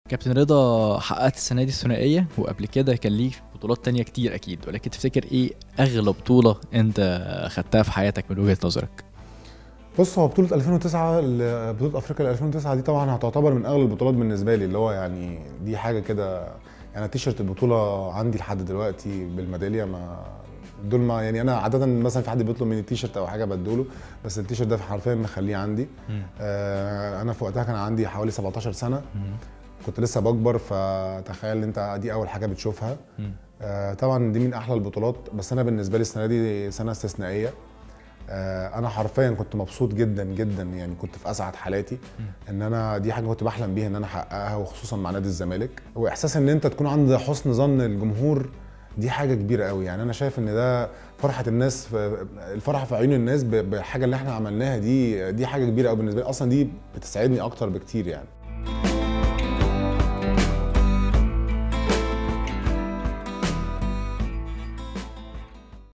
كابتن رضا حققت السنه دي الثنائيه وقبل كده كان ليك بطولات تانية كتير اكيد ولكن تفتكر ايه اغلى بطوله انت خدتها في حياتك من وجهه نظرك بص هو بطولة 2009 ال- بطولة افريقيا 2009 دي طبعا هتعتبر من اغلى البطولات بالنسبة لي اللي هو يعني دي حاجة كده يعني تيشرت البطولة عندي لحد دلوقتي بالميدالية ما دول ما يعني انا عادة مثلا في حد بيطلب مني تيشرت او حاجة بديله بس التيشرت ده حرفيا مخليه عندي آه انا في وقتها كان عندي حوالي 17 سنة كنت لسه بكبر فتخيل انت دي اول حاجة بتشوفها آه طبعا دي من احلى البطولات بس انا بالنسبة لي السنة دي سنة استثنائية آه، انا حرفيا كنت مبسوط جدا جدا يعني كنت في اسعد حالاتي ان انا دي حاجه كنت بحلم بيها ان انا احققها وخصوصا مع نادي الزمالك واحساس ان انت تكون عند حسن ظن الجمهور دي حاجه كبيره قوي يعني انا شايف ان ده فرحه الناس في الفرحه في عيون الناس ب- بالحاجه اللي احنا عملناها دي دي حاجه كبيره قوي بالنسبه لي اصلا دي بتسعدني اكتر بكتير يعني